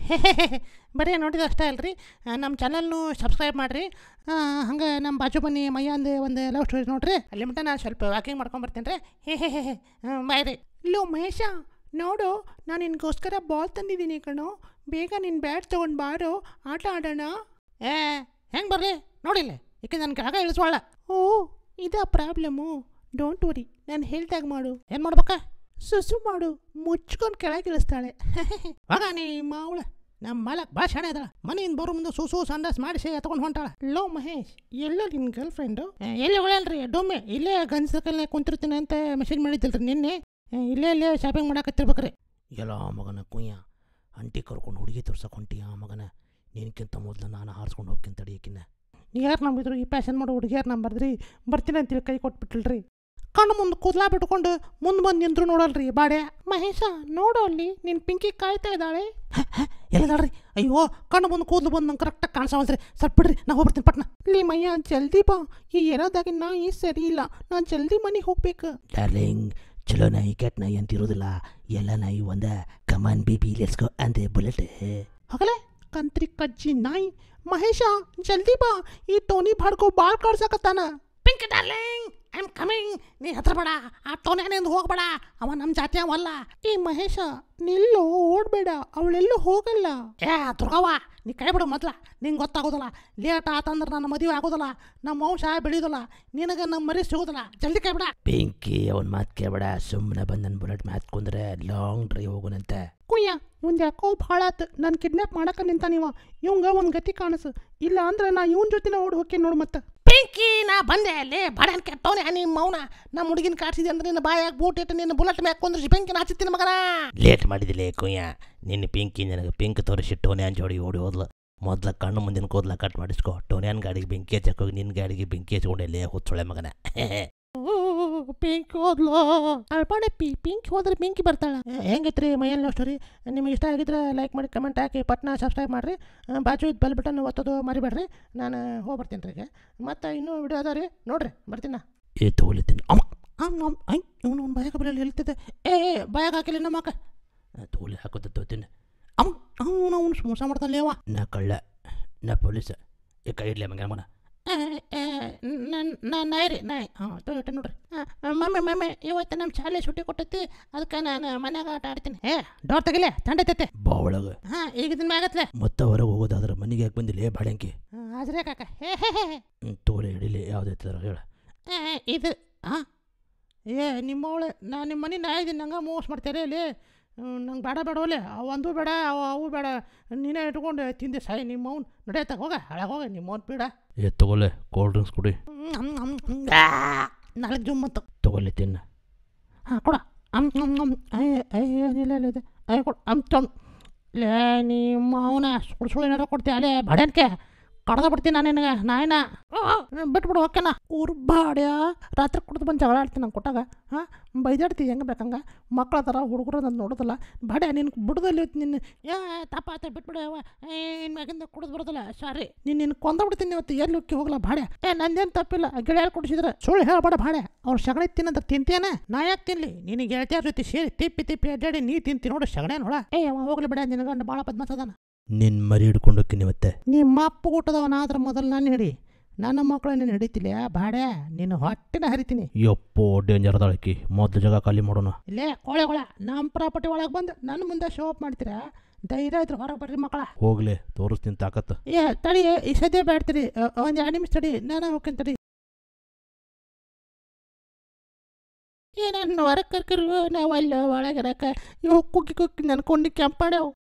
ಬರೀ ನೋಡಿದ ಅಷ್ಟೇ ಅಲ್ರಿ ನಮ್ಮ ಚಾನಲ್ನು ಸಬ್ಸ್ಕ್ರೈಬ್ ಮಾಡಿರಿ ಹಂಗೆ ನಮ್ಮ ಬಾಜು ಬನ್ನಿ ಮಯ್ಯಾಂದು ಒಂದು ಲವ್ ಸ್ಟೋರಿ ನೋಡ್ರಿ ಅಲ್ಲಿ ಮಟ್ಟ ನಾನು ಸ್ವಲ್ಪ ವಾಕಿಂಗ್ ಮಾಡ್ಕೊಂಬರ್ತೀನಿ ರೀ ಹೇ ಹೇ ಹೇ ಬಾಯ್ ರೀ ಲೋ ಮಹೇಶ ನೋಡು ನಾನು ನಿನಗೋಸ್ಕರ ಬಾಲ್ ತಂದಿದ್ದೀನಿ ಕಣೋ ಬೇಗ ನಿನ್ನ ಬ್ಯಾಟ್ ತೊಗೊಂಡು ಬಾರೋ ಆಟ ಆಡೋಣ ಏ ಹೆಂಗೆ ಬರಲಿ ನೋಡಿಲ್ಲ ಏಕೆ ನನ್ನ ಕೆಳಗ ಇಳಿಸ್ವಾಳ ಓ ಇದಾ ಪ್ರಾಬ್ಲಮ್ಮು ಡೋಂಟ್ ವರಿ ನಾನು ಹೇಳ್ದಾಗ ಮಾಡು ಏನು ಮಾಡ್ಬೇಕ ಸುಸು ಮಾಡು ಮುಚ್ಕೊಂಡು ಕೆಳಗೆ ಇಳಿಸ್ತಾಳೆ ಆಗ ನೀ ಮಾವಳ ನಮ್ಮ ಮಾಲಕ್ ಭಾಳ ಶಾಣೆ ಅದಾಳ ಮನೆಯಿಂದ ಬರೋ ಮುಂದೆ ಸುಸು ಸಂಡಾಸ್ ಮಾಡಿಸಿ ಎತ್ಕೊಂಡು ಹೊಂಟಾಳ ಲೋ ಮಹೇಶ್ ಎಲ್ಲೋ ನಿನ್ನ ಗರ್ಲ್ ಫ್ರೆಂಡು ಎಲ್ಲಿ ಹೊಳಲ್ರಿ ಡೊಮ್ಮೆ ಇಲ್ಲೇ ಗನ್ ಸರ್ಕಲ್ನೇ ಕುಂತಿರ್ತೀನಿ ಅಂತ ಮೆಸೇಜ್ ಮಾಡಿದ್ದಲ್ರಿ ನಿನ್ನೆ ಏ, ಇಲ್ಲೇ ಇಲ್ಲೇ ಶಾಪಿಂಗ್ ಮಾಡಕತ್ತಿರ್ಬೇಕ್ರಿ ಎಲ್ಲ ಮಗನ ಕುಯ್ಯ ಅಂಟಿ ಕರ್ಕೊಂಡು ಹುಡುಗಿ ತೋರ್ಸಕ್ಕೆ ಹೊಂಟಿ ಆ ಮಗನ ನಿನಕ್ಕಿಂತ ಮೊದಲು ನಾನು ಹಾರಿಸ್ಕೊಂಡು ಹೋಗ್ತೀನಿ ತಡಿಯಕಿನ್ನ ಯಾರು ನಂಬಿದ್ರು ಈ ಪ್ಯಾಷನ್ ಮಾಡೋ ಹುಡುಗಿಯಾರು ನಂಬರ್ದ್ರಿ ಬರ್ತೀನಿ ಅಂತೇಳಿ ಕೈ ಕೊಟ್ಬಿಟ್ಲ್ರಿ ಕಣ್ಣು ಮುಂದೆ ಕೂದಲ ಬಿಟ್ಕೊಂಡು ಮುಂದೆ ಬಂದು ನಿಂದ್ರು ನೋಡಲ್ರಿ ಬಾಡೆ ಮಹೇಶ ನೋಡು ಅಲ್ಲಿ ನಿನ್ನ ಪಿಂಕಿ ಕಾಯ್ತಾ ಇದ್ದಾಳೆ ಎಲ್ಲದಾಳ್ರಿ ಅಯ್ಯೋ ಕಣ್ಣು ಮುಂದೆ ಕೂದಲು ಬಂದು ನಂಗೆ ಕರೆಕ್ಟಾಗಿ ಕಾಣಿಸವಲ್ರಿ ಸ್ವಲ್ಪ ಬಿಡ್ರಿ ನಾ ಹೋಗ್ಬಿಡ್ತೀನಿ ಪಟ್ನ ಇಲ್ಲಿ ಮಯ್ಯ ಜಲ್ದಿ ಬಾ ಈ ಏರೋದಾಗಿ ನಾ ಈ ಸರಿ ಇಲ್ಲ ನಾನು ಜಲ್ದಿ ಮನೆಗೆ ಹೋಗ್ಬೇಕು ಡಾರ್ಲಿಂಗ್ ಚಲೋ ನಾಯಿ ಕೆಟ್ಟ ನಾಯಿ ಅಂತ ಇರೋದಿಲ್ಲ ಎಲ್ಲ ನಾಯಿ ಒಂದ ಕಮಾನ್ ಬೇಬಿ ಲೆಟ್ಸ್ ಗೋ ಅಂದೆ ಬುಲೆಟ್ ಹಗಲೇ ಕಂತ್ರಿ ಕಜ್ಜಿ ನಾಯಿ ಮಹೇಶ ಜಲ್ದಿ ಬಾ ಈ ಟೋನಿ ಬಾಡ್ಕೋ ಬಾಳ್ ಕಾಡ್ಸಕತ್ತಾನ pink darling I am coming ನೀ ಹತ್ರ ಬೇಡ ಆ ಟೋನಿನಿಂದ ಹೋಗ್ಬೇಡ ಅವ ನಮ್ಮ ಜಾತಿ ಅವಲ್ಲ ಈ ಮಹೇಶ ನಿಲ್ಲು ಓಡ್ಬೇಡ ಅವಳೆಲ್ಲೂ ಹೋಗಲ್ಲ ಏ ದುರ್ಗವ್ವ ನೀ ಕೈ ಬಿಡು ಮೊದ್ಲ ನಿಂಗೆ ಗೊತ್ತಾಗೋದಿಲ್ಲ ಲೇಟ್ ಆತಂದ್ರೆ ನನ್ನ ಮದುವೆ ಆಗೋದಿಲ್ಲ ನಮ್ಮ ವಂಶ ಬೆಳೆಯೋದಿಲ್ಲ ನಿನಗೆ ನಮ್ಮ ಮರಿ ಸಿಗೋದಿಲ್ಲ ಜಲ್ದಿ ಕೈ ಬಿಡ ಬೆಂಕಿ ಅವನ್ ಮಾತು ಕೇಳಬೇಡ ಸುಮ್ಮನೆ ಬಂದು ನನ್ನ ಬುಲೆಟ್ ಮ್ಯಾತ್ ಕುಂದ್ರೆ ಲಾಂಗ್ ಡ್ರೈವ್ ಹೋಗೋಣಂತೆ ಕುಯ್ಯ ಇವಂದು ಯಾಕೋ ಭಾಳ ಆತು ನಾನು ಕಿಡ್ನಾಪ್ ಮಾಡಕ್ಕೆ ನಿಂತ ನೀವ ಇವಂಗ ಒಂದು ಗತಿ ಕಾಣಿಸು ಇಲ್ಲ ಅಂದ್ರೆ ನಾ ಇವನ್ ಜೊತೆನ ಓಡಿ ಹೋಗ್ತೀನಿ ನೋಡು ಮತ್ತೆ ಪಿಂಕಿ ನಾ ಬಂದೆ ಅಲ್ಲಿ ಬಡನ್ ಕೆಟ್ಟವನೆ ನಿಮ್ಮ ಮೌನ ನಮ್ಮ ಹುಡುಗಿನ ಕಾಡ್ಸಿದೆ ಅಂದ್ರೆ ನಿನ್ನ ಬಾಯಾಗ ಬೂಟ್ ಇಟ್ಟು ನಿನ್ನ ಬುಲೆಟ್ ಮ್ಯಾಕ್ ಕೊಂದ್ರಿಸಿ ಬೆಂಕಿನ ಹಚ್ಚುತ್ತೀನಿ ಮಗನ ಲೇಟ್ ಮಾಡಿದಿಲ್ಲ ಕುಯ್ಯ ನಿನ್ನ ಪಿಂಕಿ ನನಗೆ ಪಿಂಕ್ ತೋರಿಸಿ ಟೋನ್ಯಾನ್ ಜೋಡಿ ಓಡಿ ಹೋದ್ಲು ಮೊದ್ಲ ಕಣ್ಣು ಮುಂದಿನ ಕೂದಲ ಕಟ್ ಮಾಡಿಸ್ಕೊ ಟೋನ್ಯಾನ್ ಗಾಡಿಗೆ ಬೆಂಕಿ ಹಚ್ಚಕೋಗಿ ನಿನ್ನ ಗಾಡಿಗೆ ಬೆಂಕಿ ಹಚ್ಕೊಂಡೆ ಹುಚ್ಚೊಳೆ ಮಗನ ಪಿಂಕ್ ಹೋದ್ಲು ಅಳ್ಪಾಡೆ ಪಿ ಪಿಂಕ್ ಹೋದ್ರೆ ಪಿಂಕಿ ಬರ್ತಾಳ ಹೆಂಗೈತ್ರಿ ಮೈಯಲ್ ಸ್ಟೋರಿ ನಿಮಗೆ ಇಷ್ಟ ಆಗಿದ್ರೆ ಲೈಕ್ ಮಾಡಿ ಕಮೆಂಟ್ ಹಾಕಿ ಪಟ್ನ ಸಬ್ಸ್ಕ್ರೈಬ್ ಮಾಡಿರಿ ಬಾಜು ಇದ್ದು ಬೆಲ್ ಬಟನ್ ಒತ್ತೋದು ಮರಿಬೇಡ್ರಿ ನಾನು ಹೋಗಿ ಬರ್ತೀನಿ ರೀ ಈಗ ಮತ್ತು ಇನ್ನೂ ವಿಡಿಯೋ ಅದಾವ ರೀ ನೋಡ್ರಿ ಬರ್ತೀನಿ ನಾ ಏ ತಗೊಲಿತೀನಿ ಅಮ್ಮ ಅಮ್ಮ ಐ ಇವನು ಒಂದು ಬಾಯಾಗ ಬರಲಿ ಹೇಳ್ತಿದ್ದೆ ಏ ಬಾಯಾಗ ಹಾಕಿಲ್ಲ ನಮ್ಮ ಅಕ್ಕ ತಗೊಲಿ ಹಾಕೋದು ತೋತೀನಿ ಅವ್ನು ಅವನು ಅವನು ಮೋಸ ಮಾಡ್ತಾನೆ ಅವ ನಾ ಕಳ್ಳ ನಾ ಪೊಲೀಸ ಏ ಕೈ ಇಡ್ಲಿ ಮಗನ ಮಗನ ನಾ ನಾಯಿ ರೀ ನಾಯಿ ಹಾಂ ತೊಗೊಟ್ಟೆ ನೋಡ್ರಿ ಮಮ್ಮಿ ಮಮ್ಮಿ ಇವತ್ತು ನಮ್ಮ ಶಾಲೆ ಸುಟ್ಟಿ ಕೊಟ್ಟೈತಿ ಅದಕ್ಕೆ ನಾನು ಮನ್ಯಾಗ ಆಟ ಆಡ್ತೀನಿ ಏ ಡೋರ್ ತೆಗಿಲೆ ತಂಡೈತೈತೆ ಬಾ ಒಳಗೆ ಹಾಂ ಈಗ ಇದನ್ನ ಮ್ಯಾಗತ್ಲೆ ಮತ್ತೆ ಹೊರಗೆ ಹೋಗೋದಾದ್ರೆ ಮನೆಗೆ ಯಾಕೆ ಬಂದಿಲ್ಲ ಬಾಳಂಕಿ ಹಾಜ್ರೆ ಕಾಕ ಹೇ ಹೇ ಹೇ ತೋಲೆ ಹಿಡಿಲಿ ಯಾವ್ದೈತದ್ರ ಹೇಳ ಏ, ಇದು ಹಾಂ ಏ ನಿಮ್ಮವಳೆ ನಾ ನಿಮ್ಮ ಮನೆ ನಾ ಇದ್ದೀನಿ ನಂಗೆ ಮೋಸ ಮಾಡ್ತಾರೆ ಇಲ್ಲಿ ನಂಗೆ ಬೇಡ ಬೇಡ ಒಲೆ ಅವು ಒಂದು ಬೇಡ ಅವು ಅವು ಬೇಡ ನೀನೇ ಇಟ್ಕೊಂಡು ತಿಂದೆ ಸಾಯಿ ನಿಮ್ಮ ಅವ್ನು ನಡೆಯತ್ತ ಹೋಗ ಹಾಳಾಗ ಹೋಗ ನಿಮ್ಮ ಅವ್ನು ಬೇಡ ಏ ತಗೊಲೆ ಕೋಲ್ಡ್ ಡ್ರಿಂಕ್ಸ್ ಕುಡಿ ನಾಲ್ಕು ಜುಮ್ ಮತ್ತು ತಗೊಲೆ ತಿನ್ನ ಹಾಂ ಕೊಡ ಅಮ್ ಅಮ್ ಅಮ್ ಅಯ್ಯ ಅಯ್ಯ ಇಲ್ಲ ಇಲ್ಲ ಇದೆ ಅಯ್ಯ ಕೊಡು ಅಮ್ ತಮ್ ಲೇ ನಿಮ್ಮ ಅವನ ಸುಳ್ಳು ಸುಳ್ಳು ಏನಾರ ಕೊಡ್ತೀಯ ಅಲ್ಲೇ ಬಡ್ಯಾನ್ಕೆ ಕಡ್ದ ಬಿಡ್ತೀನಿ ನಾನು ನಿನಗೆ ನಾಯಿನ ಬಿಟ್ಬಿಡು ಓಕೆನಾ ಉರ್ಬಾಡ್ಯ ರಾತ್ರಿ ಕುಡ್ದು ಬಂದು ಜಗಳ ಆಡ್ತೀನಿ ನಂಗೆ ಕೊಟ್ಟಾಗ ಹಾಂ ಬೈದಾಡ್ತೀವಿ ಹೆಂಗೆ ಬೇಕಂಗ ಮಕ್ಳ ಥರ ಹುಡುಗರು ನಾನು ನೋಡೋದಿಲ್ಲ ಬಾಡ್ಯ ನಿನ್ನ ಬಿಡದಲ್ಲಿ ನಿನ್ನ ಏ ತಪ್ಪಾತ ಬಿಟ್ಬಿಡು ಅವ ಇನ್ನು ಮ್ಯಾಗಿಂದ ಕುಡಿದು ಬರೋದಿಲ್ಲ ಸಾರಿ ನೀನು ನಿನ್ನ ಕೊಂದ ಬಿಡ್ತೀನಿ ಇವತ್ತು ಎಲ್ಲಿ ಹೋಗಿ ಹೋಗಲ್ಲ ಬಾಡ್ಯ ಏ ನಂದೇನು ತಪ್ಪಿಲ್ಲ ಗೆಳೆಯರು ಕುಡಿಸಿದ್ರೆ ಸುಳ್ಳು ಹೇಳಬೇಡ ಬಾಡ್ಯ ಅವ್ರು ಸಗಣಿ ತಿನ್ನಂತ ತಿಂತೇನೆ ನಾ ಯಾಕೆ ತಿನ್ಲಿ ನಿನಗೆ ಗೆಳತಿಯರ ಜೊತೆ ಸೇರಿ ತಿಪ್ಪಿ ತಿಪ್ಪಿ ಅಡ್ಡಾಡಿ ನೀ ತಿಂತಿ ನೋಡು ಸಗಣೆ ನೋಡ ಏ ಅವ ಹೋಗ್ಲಿ ಬಿಡ ನಿನ್ನ ಗಂಡ ಭಾಳ ಪದ್ಮಾಸ ಅದಾನ ನಿನ್ನ ಮರಿ ಹಿಡ್ಕೊಂಡು ಹೋಗ್ತೀನಿ ಇವತ್ತೆ ನಿಮ್ಮ ಅಪ್ಪ ಊಟದವನಾದ್ರೆ ಮೊದಲು ನಾನು ಹಿಡಿ ನನ್ನ ಮಕ್ಕಳು ನೀನು ಹಿಡಿತಿಲ್ಲ ಬಾಡ್ಯ ನಿನ್ನ ಹೊಟ್ಟೆನ ಹರಿತೀನಿ ಯಪ್ಪೋ ಡೇಂಜರ್ ಅದಾಳಕಿ ಮೊದಲು ಜಾಗ ಖಾಲಿ ಮಾಡೋಣ ಇಲ್ಲೇ ಕೋಳೆಗಳ ನಮ್ಮ ಪ್ರಾಪರ್ಟಿ ಒಳಗೆ ಬಂದು ನನ್ನ ಮುಂದೆ ಶೋ ಅಪ್ ಮಾಡ್ತೀರಾ ಧೈರ್ಯ ಇದ್ರೆ ಹೊರಗೆ ಬರ್ರಿ ಮಕ್ಕಳ ಹೋಗ್ಲಿ ತೋರಿಸ್ತೀನಿ ತಾಕತ್ತು ಏ ತಡಿ ಈ ಸದ್ಯ ಬೇಡ್ತೀರಿ ಒಂದು ಎರಡು ನಿಮಿಷ ತಡಿ ನಾನು ಹೋಗ್ತೀನಿ ತಡಿ ಏನನ್ನು ಹೊರಗೆ ಕರ್ಕರು ನಾವು ಅಲ್ಲಿ ಒಳಗಿರಕ್ಕೆ ಇವು ಕುಕ್ಕಿ ಕುಕ್ಕಿ ನನ್ನ ಕೊಂಡಿ ಕೆಂಪಾಡ್ಯಾವು